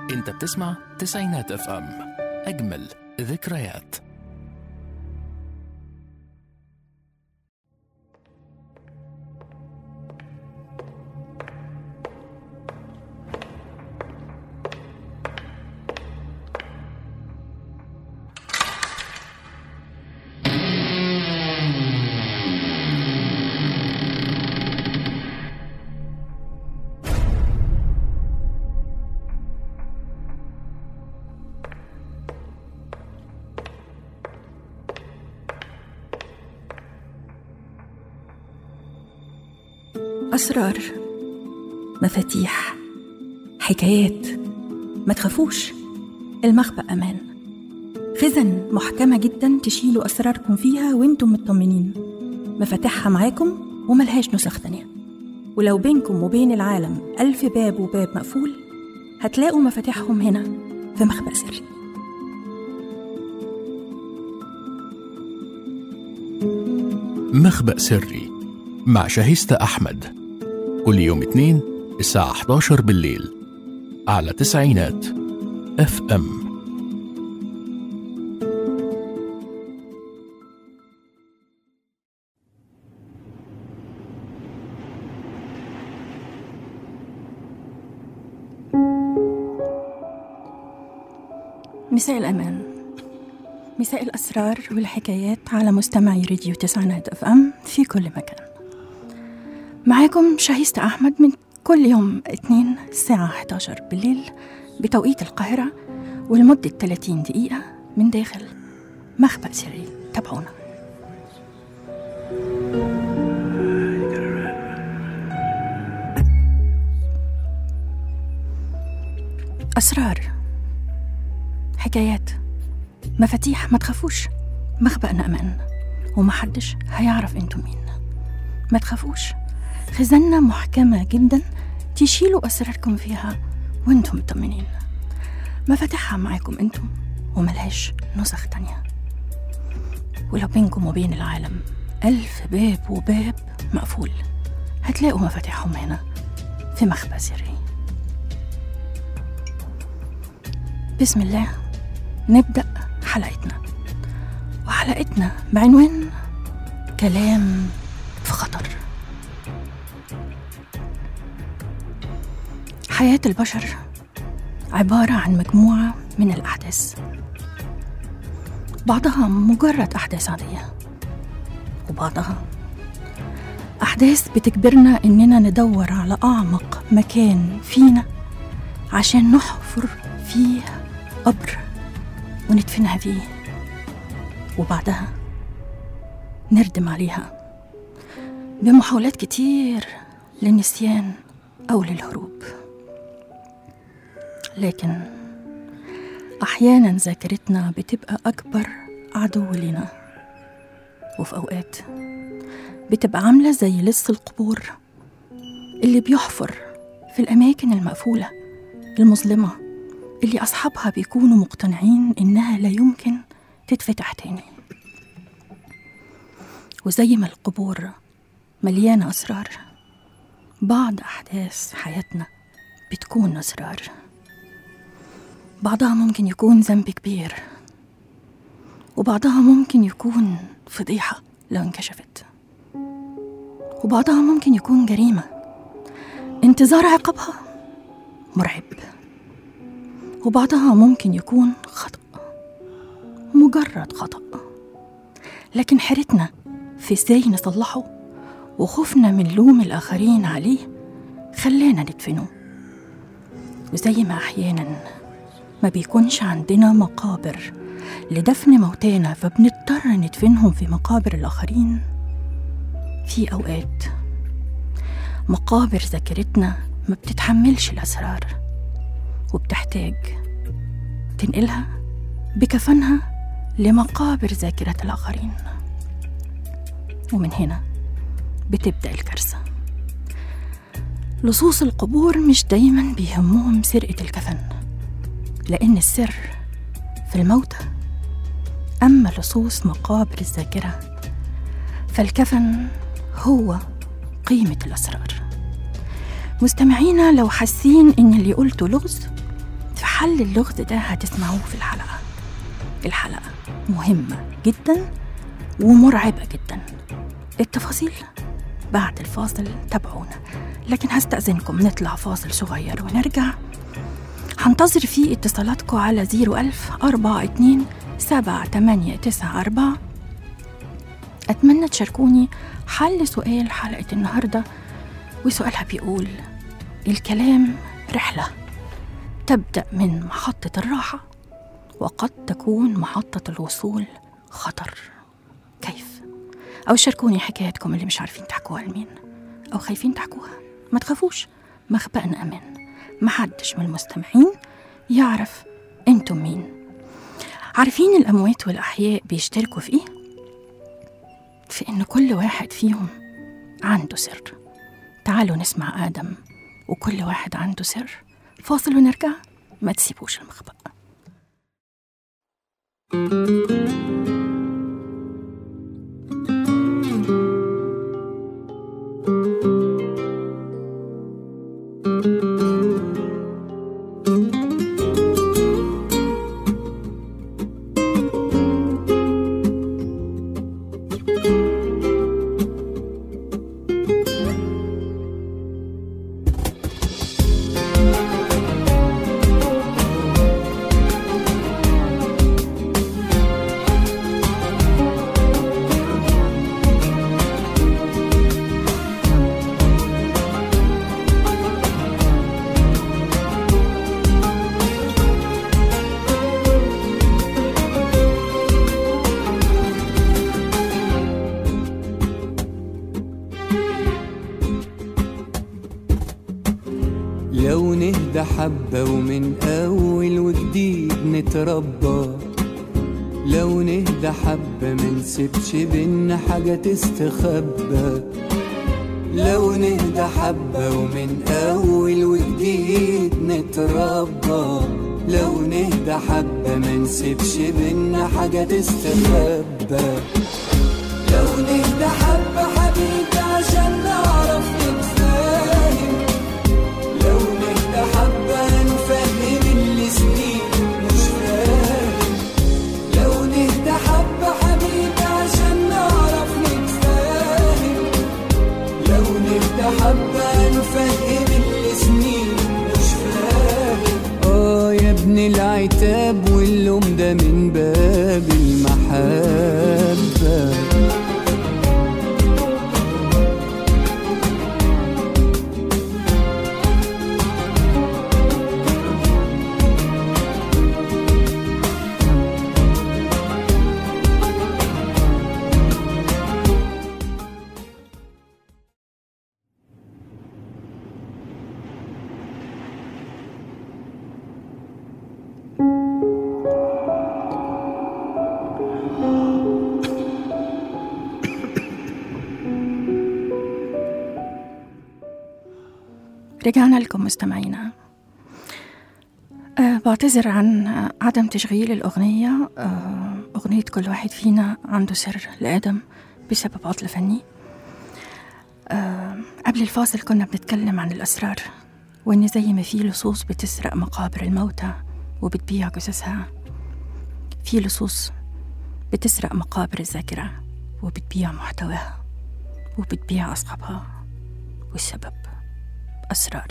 انت بتسمع تسعينات اف ام اجمل ذكريات أسرار مفاتيح حكايات ما تخافوش المخبأ أمان خزن محكمة جدا تشيلوا أسراركم فيها وانتم مطمنين مفاتيحها معاكم وملهاش نسخ تانية ولو بينكم وبين العالم ألف باب وباب مقفول هتلاقوا مفاتيحهم هنا في مخبأ سري مخبأ سري مع شاهستة أحمد كل يوم اثنين الساعة 11 بالليل على تسعينات اف ام مساء الأمان مساء الأسرار والحكايات على مستمعي راديو تسعينات اف ام في كل مكان معاكم شاهيستة أحمد من كل يوم اثنين الساعة 11 بالليل بتوقيت القاهرة ولمدة 30 دقيقة من داخل مخبأ سري تابعونا أسرار حكايات مفاتيح ما تخافوش مخبأنا أمان ومحدش هيعرف انتم مين ما تخافوش خزانة محكمة جدا تشيلوا أسراركم فيها وانتم مطمنين مفاتيحها معاكم انتم وملهاش نسخ تانية ولو بينكم وبين العالم ألف باب وباب مقفول هتلاقوا مفاتيحهم هنا في مخبأ سري بسم الله نبدأ حلقتنا وحلقتنا بعنوان كلام في خطر حياة البشر عبارة عن مجموعة من الأحداث بعضها مجرد أحداث عادية وبعضها أحداث بتجبرنا إننا ندور على أعمق مكان فينا عشان نحفر فيه قبر وندفنها فيه وبعدها نردم عليها بمحاولات كتير للنسيان أو للهروب لكن أحيانا ذاكرتنا بتبقى أكبر عدو لنا وفي أوقات بتبقى عاملة زي لص القبور اللي بيحفر في الأماكن المقفولة المظلمة اللي أصحابها بيكونوا مقتنعين إنها لا يمكن تتفتح تاني وزي ما القبور مليانة أسرار بعض أحداث حياتنا بتكون أسرار بعضها ممكن يكون ذنب كبير وبعضها ممكن يكون فضيحة لو انكشفت وبعضها ممكن يكون جريمة انتظار عقابها مرعب وبعضها ممكن يكون خطأ مجرد خطأ لكن حيرتنا في ازاي نصلحه وخوفنا من لوم الآخرين عليه خلانا ندفنه وزي ما أحيانا ما بيكونش عندنا مقابر لدفن موتانا فبنضطر ندفنهم في مقابر الآخرين في أوقات مقابر ذاكرتنا ما بتتحملش الأسرار وبتحتاج تنقلها بكفنها لمقابر ذاكرة الآخرين ومن هنا بتبدأ الكارثة لصوص القبور مش دايما بيهمهم سرقة الكفن لأن السر في الموتى أما لصوص مقابر الذاكرة فالكفن هو قيمة الأسرار مستمعينا لو حاسين إن اللي قلته لغز في حل اللغز ده هتسمعوه في الحلقة الحلقة مهمة جدا ومرعبة جدا التفاصيل بعد الفاصل تابعونا لكن هستأذنكم نطلع فاصل صغير ونرجع هنتظر فيه اتصالاتكم على 01000 42 7894 أتمنى تشاركوني حل سؤال حلقة النهاردة وسؤالها بيقول الكلام رحلة تبدأ من محطة الراحة وقد تكون محطة الوصول خطر كيف؟ أو شاركوني حكايتكم اللي مش عارفين تحكوها لمين أو خايفين تحكوها ما تخافوش مخبأنا أمان محدش من المستمعين يعرف انتم مين عارفين الأموات والأحياء بيشتركوا في إيه؟ في إن كل واحد فيهم عنده سر تعالوا نسمع آدم وكل واحد عنده سر فاصل ونرجع ما تسيبوش المخبأ لو نهدى حبة ومن أول وجديد نتربى لو نهدى حبة منسيبش بينا حاجة تستخبى لو نهدى حبة ومن أول وجديد نتربى لو نهدى حبة منسيبش بينا حاجة تستخبى لو نهدى حبة حبيبي عشان نعرف نتفاهم لو نهدى حبة نفهم اللي سنين مش فاهم لو نهدى حبة حبيبي عشان نعرف نتفاهم لو نهدى حبة نفهم اللي سنين مش فاهم اه يا ابن العتاب واللوم ده من باب المحبة رجعنا لكم مستمعينا أه بعتذر عن آه، عدم تشغيل الأغنية أه أغنية كل واحد فينا عنده سر لآدم بسبب عطل فني أه قبل الفاصل كنا بنتكلم عن الأسرار وإن زي ما في لصوص بتسرق مقابر الموتى وبتبيع جثثها في لصوص بتسرق مقابر الذاكرة وبتبيع محتواها وبتبيع أصحابها والسبب أسرار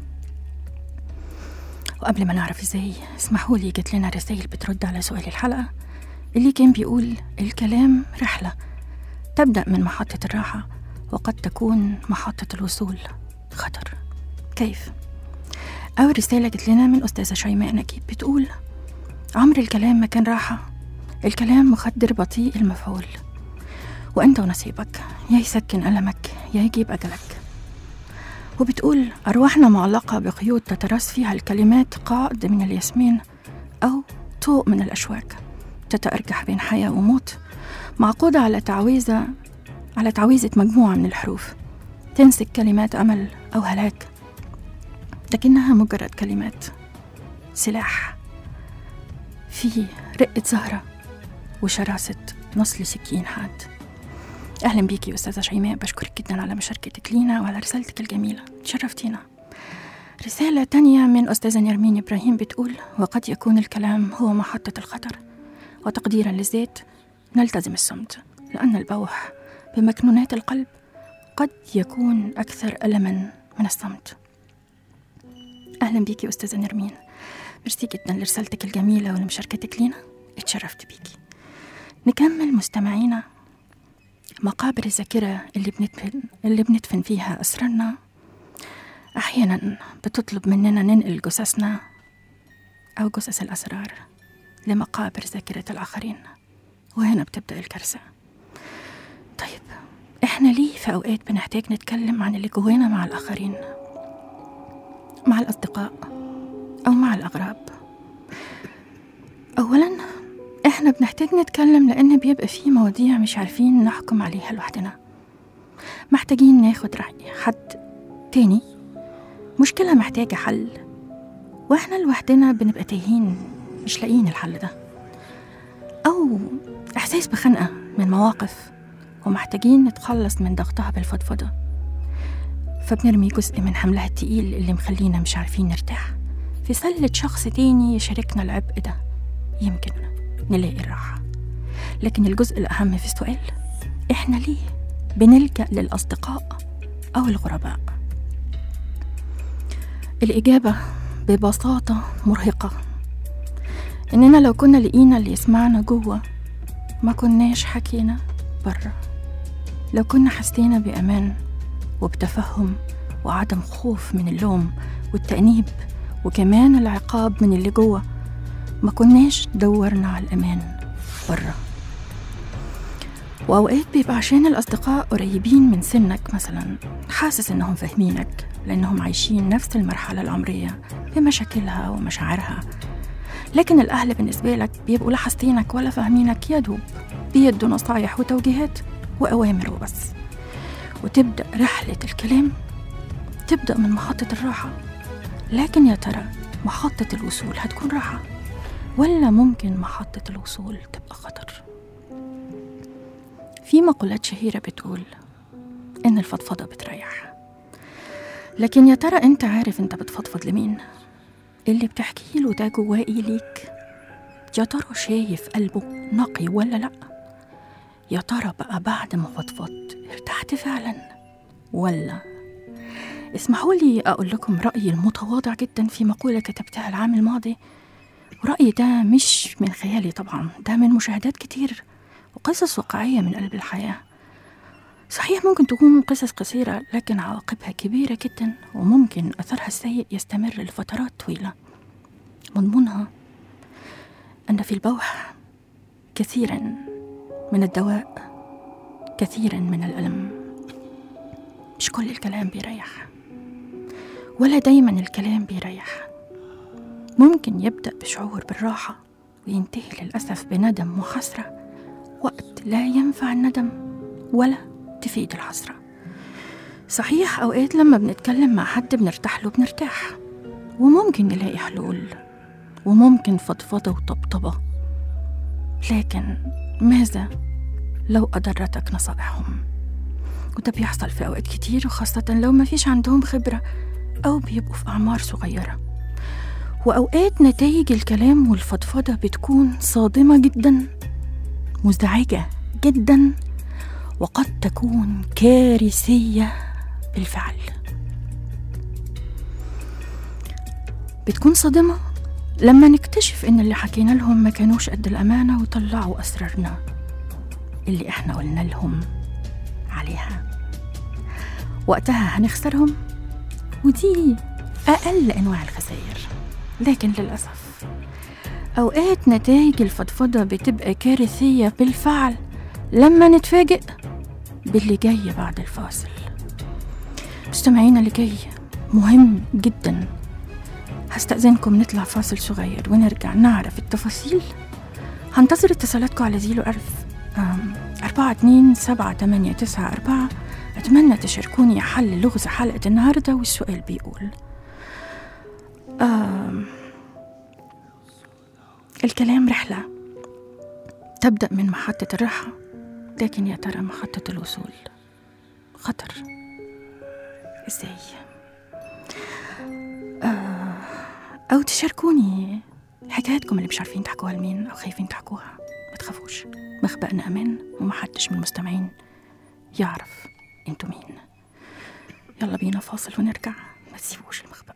وقبل ما نعرف ازاي اسمحوا لي جت لنا رسائل بترد على سؤال الحلقة اللي كان بيقول الكلام رحلة تبدأ من محطة الراحة وقد تكون محطة الوصول خطر كيف؟ أول رسالة جت لنا من أستاذة شيماء نجيب بتقول عمر الكلام ما كان راحة الكلام مخدر بطيء المفعول وأنت ونصيبك يا يسكن ألمك يا يجيب أجلك وبتقول أرواحنا معلقة بقيود تتراس فيها الكلمات قعد من الياسمين أو طوق من الأشواك تتأرجح بين حياة وموت معقودة على تعويذة على تعويذة مجموعة من الحروف تمسك كلمات أمل أو هلاك لكنها مجرد كلمات سلاح في رقة زهرة وشراسة نصل سكين حاد أهلا بيكي يا أستاذة شيماء بشكرك جدا على مشاركتك لينا وعلى رسالتك الجميلة شرفتينا رسالة تانية من أستاذة نرمين إبراهيم بتقول وقد يكون الكلام هو محطة الخطر وتقديرا للذات نلتزم الصمت لأن البوح بمكنونات القلب قد يكون أكثر ألما من الصمت أهلا بيكي أستاذة نرمين ميرسي جدا لرسالتك الجميلة ولمشاركتك لينا اتشرفت بيكي نكمل مستمعينا مقابر الذاكرة اللي بندفن اللي بندفن فيها أسرارنا أحيانا بتطلب مننا ننقل جثثنا أو جثث الأسرار لمقابر ذاكرة الآخرين وهنا بتبدأ الكارثة طيب إحنا ليه في أوقات بنحتاج نتكلم عن اللي جوانا مع الآخرين مع الأصدقاء أو مع الأغراب أولا إحنا بنحتاج نتكلم لأن بيبقى في مواضيع مش عارفين نحكم عليها لوحدنا محتاجين ناخد رأي حد تاني مشكلة محتاجة حل وإحنا لوحدنا بنبقى تايهين مش لاقيين الحل ده أو إحساس بخنقة من مواقف ومحتاجين نتخلص من ضغطها بالفضفضة فبنرمي جزء من حملها التقيل اللي مخلينا مش عارفين نرتاح في سلة شخص تاني يشاركنا العبء ده يمكن نلاقي الراحة لكن الجزء الأهم في السؤال إحنا ليه بنلجأ للأصدقاء أو الغرباء الإجابة ببساطة مرهقة إننا لو كنا لقينا اللي يسمعنا جوه ما كناش حكينا بره لو كنا حسينا بأمان وبتفهم وعدم خوف من اللوم والتأنيب وكمان العقاب من اللي جوه ما كناش دورنا على الأمان بره وأوقات بيبقى عشان الأصدقاء قريبين من سنك مثلا حاسس إنهم فاهمينك لأنهم عايشين نفس المرحلة العمرية بمشاكلها ومشاعرها لكن الأهل بالنسبة لك بيبقوا لا حاسينك ولا فاهمينك يا دوب بيدوا نصايح وتوجيهات وأوامر وبس وتبدأ رحلة الكلام تبدأ من محطة الراحة لكن يا ترى محطة الوصول هتكون راحة ولا ممكن محطة الوصول تبقى خطر في مقولات شهيرة بتقول إن الفضفضة بتريح لكن يا ترى أنت عارف أنت بتفضفض لمين؟ اللي بتحكي له ده جواه إيه ليك؟ يا ترى شايف قلبه نقي ولا لأ؟ يا ترى بقى بعد ما فضفضت ارتحت فعلا ولا اسمحوا لي أقول لكم رأيي المتواضع جدا في مقولة كتبتها العام الماضي ورأيي ده مش من خيالي طبعا ده من مشاهدات كتير وقصص واقعية من قلب الحياة صحيح ممكن تكون قصص قصيرة لكن عواقبها كبيرة جدا وممكن أثرها السيء يستمر لفترات طويلة مضمونها أن في البوح كثيرا من الدواء كثيرا من الألم مش كل الكلام بيريح ولا دايما الكلام بيريح ممكن يبدأ بشعور بالراحة وينتهي للأسف بندم وحسرة وقت لا ينفع الندم ولا تفيد الحسرة صحيح أوقات لما بنتكلم مع حد بنرتاح له بنرتاح وممكن نلاقي حلول وممكن فضفضة وطبطبة لكن ماذا لو أضرتك نصائحهم وده بيحصل في أوقات كتير وخاصة لو ما فيش عندهم خبرة أو بيبقوا في أعمار صغيرة وأوقات نتائج الكلام والفضفضة بتكون صادمة جدا مزعجة جدا وقد تكون كارثية بالفعل بتكون صادمة لما نكتشف إن اللي حكينا لهم ما كانوش قد الأمانة وطلعوا أسرارنا اللي إحنا قلنا لهم عليها وقتها هنخسرهم ودي أقل أنواع الخسائر لكن للأسف أوقات نتائج الفضفضة بتبقى كارثية بالفعل لما نتفاجئ باللي جاي بعد الفاصل مستمعينا اللي جاي مهم جدا هستأذنكم نطلع فاصل صغير ونرجع نعرف التفاصيل هنتظر اتصالاتكم على زيرو ألف أربعة اتنين سبعة تمانية تسعة أربعة أتمنى تشاركوني حل لغز حلقة النهاردة والسؤال بيقول آم الكلام رحلة تبدأ من محطة الراحة لكن يا ترى محطة الوصول خطر ازاي أو تشاركوني حكايتكم اللي مش عارفين تحكوها لمين أو خايفين تحكوها ما تخافوش مخبأنا أمان ومحدش من المستمعين يعرف انتوا مين يلا بينا فاصل ونرجع ما تسيبوش المخبأ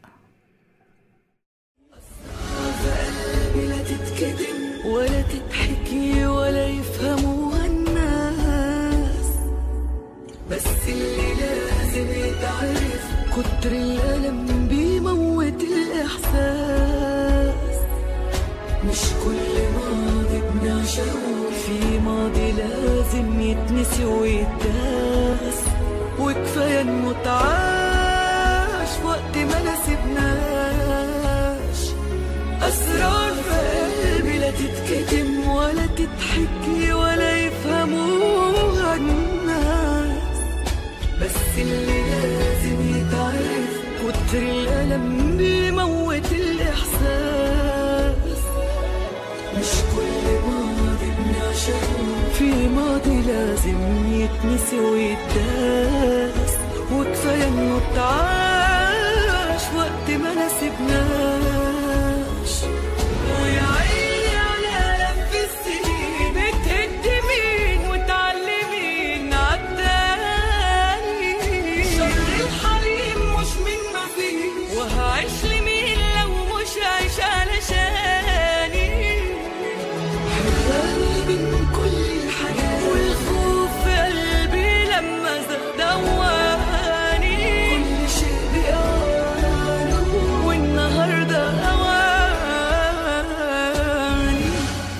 لا تتكتم ولا تتحكي ولا يفهموها الناس بس اللي لازم يتعرف كتر الألم بيموت الإحساس مش كل ماضي بنعشقه في ماضي لازم يتنسي ويتداس وكفاية انه تعاش وقت ما نسيبناش أسرار في قلبي لا تتكتم ولا تتحكي ولا يفهموها الناس بس اللي لازم يتعرف كتر الألم بيموت الإحساس مش كل ماضي بنعشقه في ماضي لازم يتنسي ويتداس وكفاية انه تعاش وقت ما نسيبناش ويا عيني على لف السنين بتهد مين وتعلمين عالتاني شر الحليم مش من ما فيه وهعيش لمين لو مش عايش علشاني حراني من كل الحاجات والخوف في قلبي لما زاد دواني كل شيء بأوانه والنهارده أواني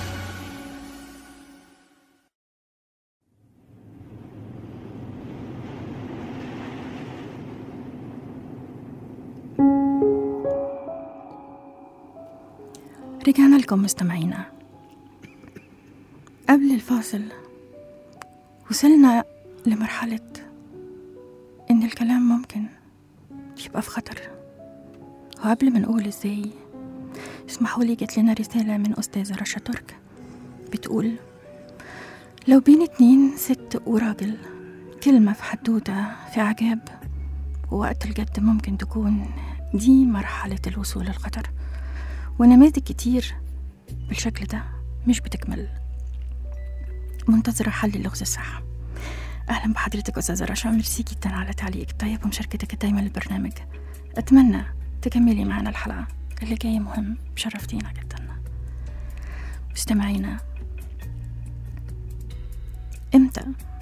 رجعنا لكم مستمعينا قبل الفاصل وصلنا لمرحلة إن الكلام ممكن يبقى في خطر وقبل ما نقول إزاي اسمحوا لي جت لنا رسالة من أستاذة رشا ترك بتقول لو بين اتنين ست وراجل كلمة في حدوتة في عجاب ووقت الجد ممكن تكون دي مرحلة الوصول للخطر ونماذج كتير بالشكل ده مش بتكمل منتظرة حل اللغز الصح أهلا بحضرتك أستاذة رشا ميرسي جدا على تعليقك الطيب ومشاركتك دايما للبرنامج أتمنى تكملي معنا الحلقة اللي جاي مهم شرفتينا جدا مستمعينا إمتى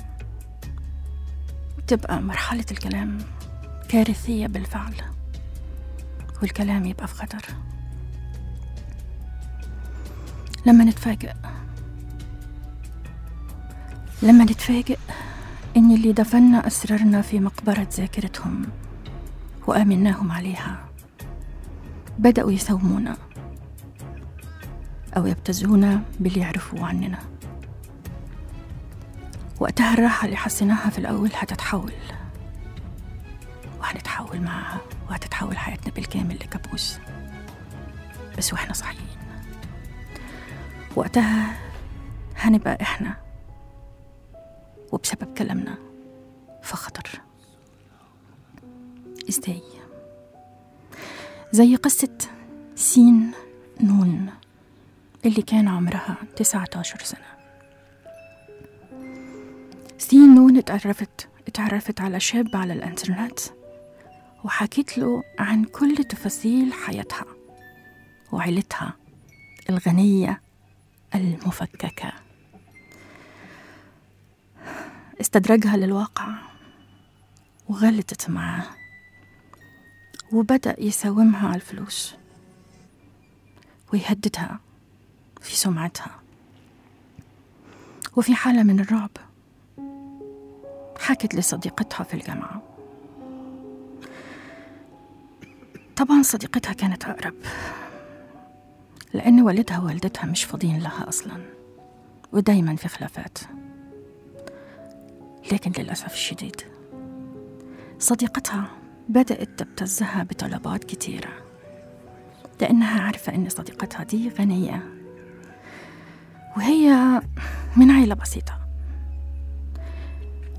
تبقى مرحلة الكلام كارثية بالفعل والكلام يبقى في خطر لما نتفاجئ لما نتفاجئ إن اللي دفنا أسرارنا في مقبرة ذاكرتهم وآمناهم عليها بدأوا يساومونا أو يبتزونا باللي يعرفوه عننا وقتها الراحة اللي حسيناها في الأول هتتحول وهنتحول معاها وهتتحول حياتنا بالكامل لكابوس بس واحنا صحيين وقتها هنبقى احنا وبسبب كلامنا في خطر ازاي زي قصة سين نون اللي كان عمرها 19 سنة سين نون اتعرفت اتعرفت على شاب على الانترنت وحكيت له عن كل تفاصيل حياتها وعيلتها الغنية المفككة استدرجها للواقع وغلطت معاه وبدأ يساومها على الفلوس ويهددها في سمعتها وفي حالة من الرعب حكت لصديقتها في الجامعة طبعا صديقتها كانت أقرب لأن والدها ووالدتها مش فاضيين لها أصلا ودايما في خلافات لكن للأسف الشديد صديقتها بدأت تبتزها بطلبات كتيرة لأنها عارفة إن صديقتها دي غنية وهي من عيلة بسيطة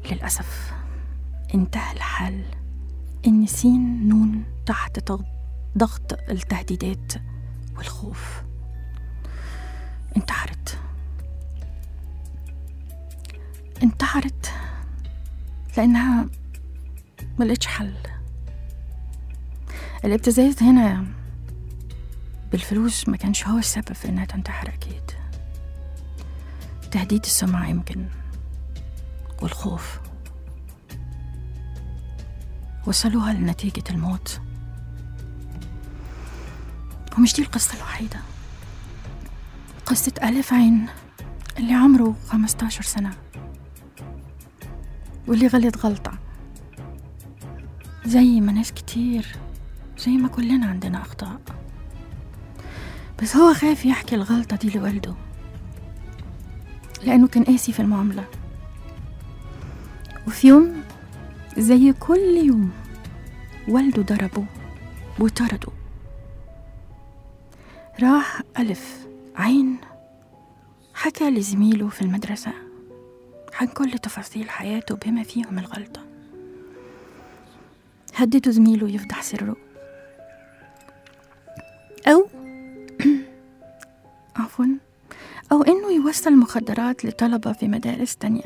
للأسف انتهى الحال إن سين نون تحت ضغط التهديدات والخوف انتحرت انتحرت لأنها ملقتش حل الابتزاز هنا بالفلوس ما كانش هو السبب في إنها تنتحر أكيد تهديد السمعة يمكن والخوف وصلوها لنتيجة الموت ومش دي القصة الوحيدة قصة ألف عين اللي عمره 15 سنة واللي غلط غلطة زي ما ناس كتير زي ما كلنا عندنا أخطاء بس هو خاف يحكي الغلطة دي لوالده لأنه كان قاسي في المعاملة وفي يوم زي كل يوم والده ضربه وطرده راح ألف عين حكى لزميله في المدرسة عن كل تفاصيل حياته بما فيهم الغلطة هدده زميله يفضح سره أو عفوا أو إنه يوصل مخدرات لطلبة في مدارس تانية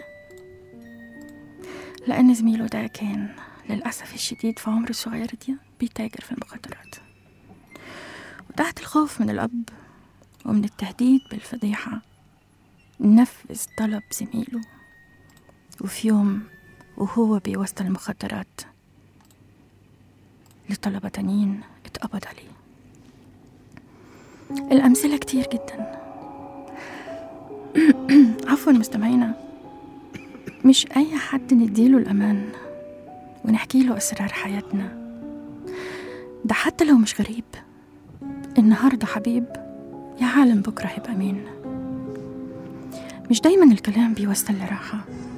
لأن زميله ده كان للأسف الشديد في عمره الصغير دي بيتاجر في المخدرات وتحت الخوف من الأب ومن التهديد بالفضيحة نفذ طلب زميله وفي يوم وهو بيوصل المخدرات لطلبة تانيين اتقبض عليه الأمثلة كتير جدا عفوا مستمعينا مش أي حد نديله الأمان ونحكي له أسرار حياتنا ده حتى لو مش غريب النهاردة حبيب يا عالم بكرة هيبقى مين مش دايما الكلام بيوصل لراحة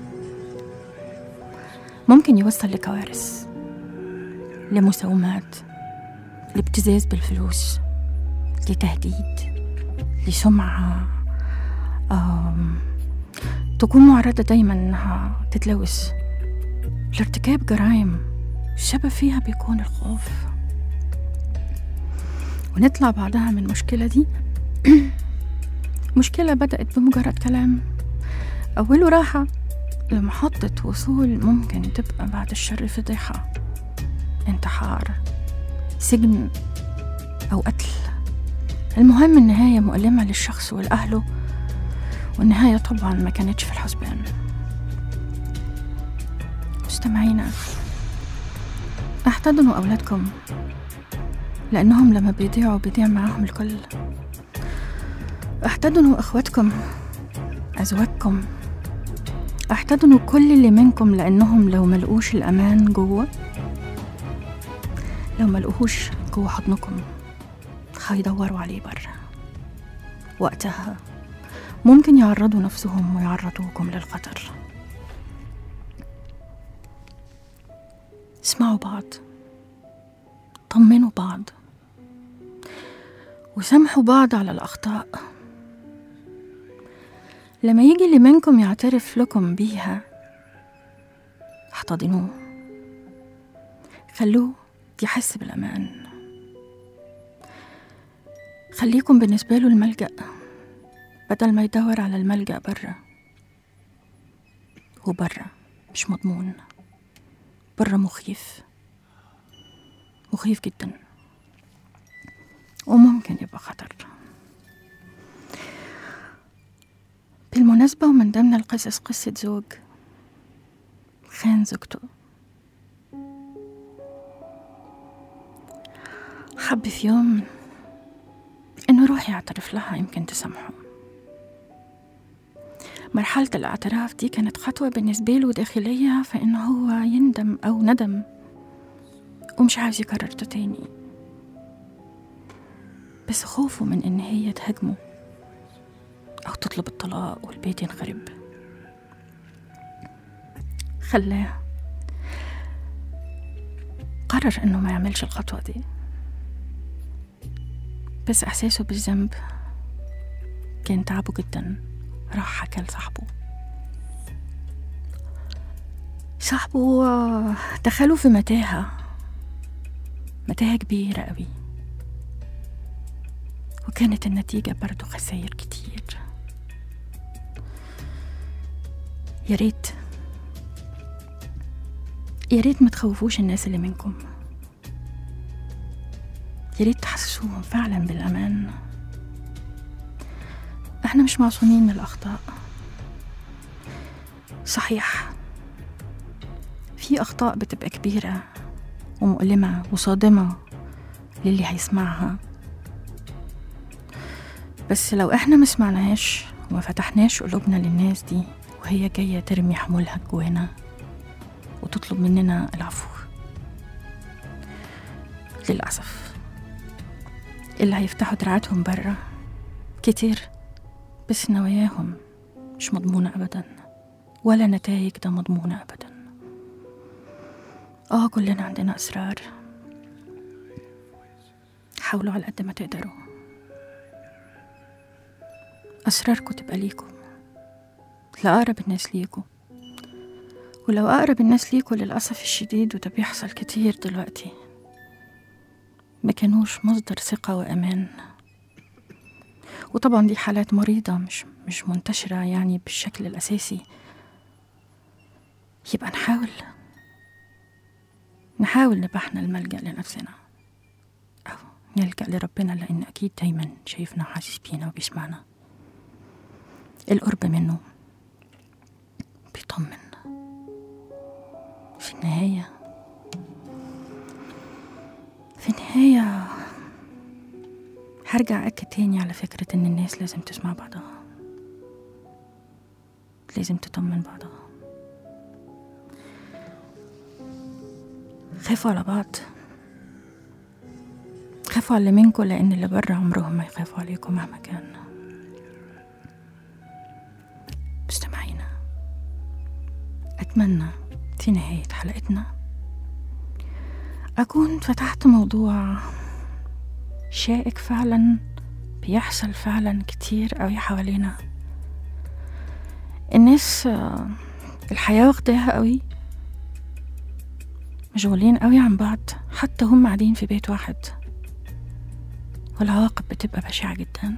ممكن يوصل لكوارث لمساومات لابتزاز بالفلوس لتهديد لسمعة آم، تكون معرضة دايما إنها تتلوث لارتكاب جرائم السبب فيها بيكون الخوف ونطلع بعدها من المشكلة دي مشكلة بدأت بمجرد كلام أوله راحة لمحطة وصول ممكن تبقى بعد الشر فضيحة انتحار سجن أو قتل المهم النهاية مؤلمة للشخص ولأهله والنهاية طبعا ما كانتش في الحسبان مستمعينا احتضنوا أولادكم لأنهم لما بيضيعوا بيضيع معاهم الكل احتضنوا أخواتكم أزواجكم احتضنوا كل اللي منكم لأنهم لو ملقوش الأمان جوه لو ملقوهوش جوه حضنكم هيدوروا عليه برا وقتها ممكن يعرضوا نفسهم ويعرضوكم للخطر اسمعوا بعض طمنوا بعض وسامحوا بعض على الأخطاء لما يجي اللي منكم يعترف لكم بيها احتضنوه خلوه يحس بالأمان خليكم بالنسبة له الملجأ بدل ما يدور على الملجأ برا وبرا مش مضمون برا مخيف مخيف جدا وممكن يبقى خطر بالمناسبة ومن ضمن القصص قصة زوج خان زوجته حب في يوم إنه يروح يعترف لها يمكن تسامحه مرحلة الاعتراف دي كانت خطوة بالنسبة له داخلية فإنه هو يندم أو ندم ومش عاوز يكرر ده تاني بس خوفه من إن هي تهاجمه أو تطلب الطلاق والبيت ينخرب خلاه قرر إنه ما يعملش الخطوة دي بس إحساسه بالذنب كان تعبه جدا راح حكى لصاحبه صاحبه آه، دخلوا في متاهة متاهة كبيرة قوي وكانت النتيجة برضو خسائر كتير يا ريت يا ريت ما تخوفوش الناس اللي منكم يا ريت تحسسوهم فعلا بالأمان احنا مش معصومين من الأخطاء صحيح في أخطاء بتبقى كبيرة ومؤلمة وصادمة للي هيسمعها بس لو احنا ما سمعناهاش وما فتحناش قلوبنا للناس دي وهي جاية ترمي حمولها جوانا وتطلب مننا العفو للأسف اللي هيفتحوا دراعاتهم برا كتير بس نواياهم مش مضمونة أبدا ولا نتائج ده مضمونة أبدا آه كلنا عندنا أسرار حاولوا على قد ما تقدروا أسراركم تبقى ليكم لأقرب الناس ليكم ولو أقرب الناس ليكوا للأسف الشديد وده بيحصل كتير دلوقتي ما كانوش مصدر ثقة وأمان وطبعا دي حالات مريضة مش مش منتشرة يعني بالشكل الأساسي يبقى نحاول نحاول نبقى احنا الملجأ لنفسنا أو نلجأ لربنا لأن أكيد دايما شايفنا وحاسس بينا وبيسمعنا القرب منه بيطمن في النهاية في النهاية هرجع أكد تاني على فكرة إن الناس لازم تسمع بعضها لازم تطمن بعضها خافوا على بعض خافوا على اللي منكم لأن اللي برا عمرهم ما يخافوا عليكم مهما كان مستمعينا أتمنى في نهاية حلقتنا أكون فتحت موضوع شائك فعلا بيحصل فعلا كتير أوي حوالينا الناس آه، الحياة واخداها أوي مشغولين أوي عن بعض حتى هم قاعدين في بيت واحد والعواقب بتبقى بشعة جدا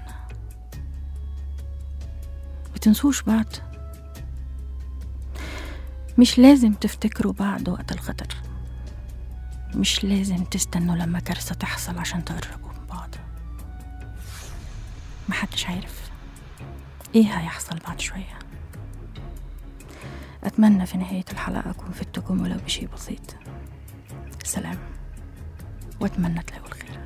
متنسوش بعض مش لازم تفتكروا بعض وقت الخطر مش لازم تستنوا لما كارثة تحصل عشان تقربوا من بعض محدش عارف ايه هيحصل بعد شوية أتمنى في نهاية الحلقة أكون فدتكم ولو بشيء بسيط سلام وأتمنى تلاقوا الخير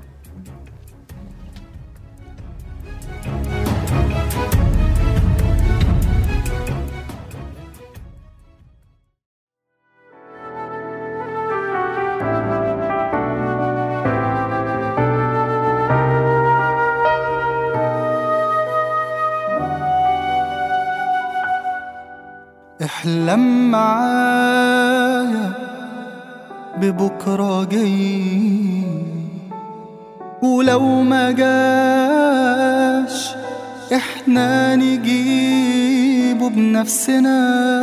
احلم معايا ببكرة جاي ولو ما جاش احنا نجيبه بنفسنا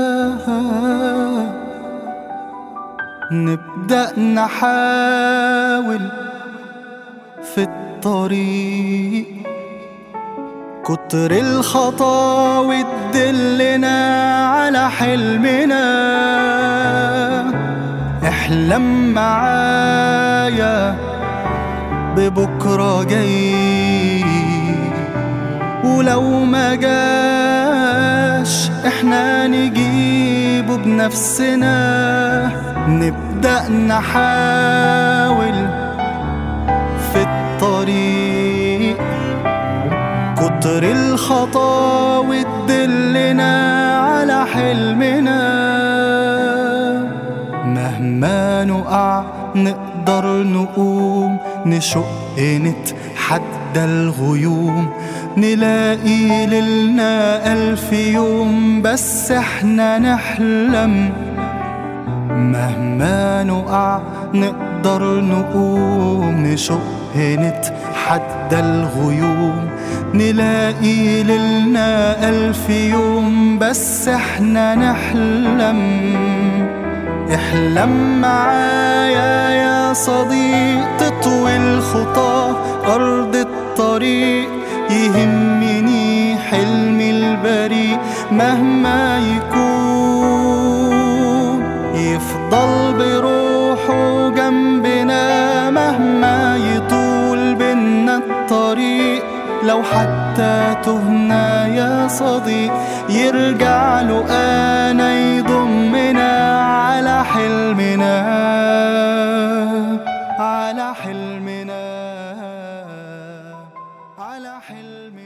نبدأ نحاول في الطريق كتر الخطاوي تدلنا على حلمنا احلم معايا ببكرة جاي ولو ما جاش احنا نجيبه بنفسنا نبدأ نحاول في الطريق كتر الخطاوي تدلنا على حلمنا مهما نقع نقدر نقوم نشق نتحدى الغيوم نلاقي ليلنا ألف يوم بس احنا نحلم مهما نقع نقدر نقوم نشق نتحدى الغيوم نلاقي ليلنا ألف يوم بس احنا نحلم احلم معايا يا صديق تطوي الخطى أرض الطريق الطريق يهمني حلمي البريء مهما يكون يفضل بروحه جنبنا مهما يطول بينا الطريق لو حتى تهنا يا صديق يرجع له انا يضمنا على حلمنا على حلمنا على حلمنا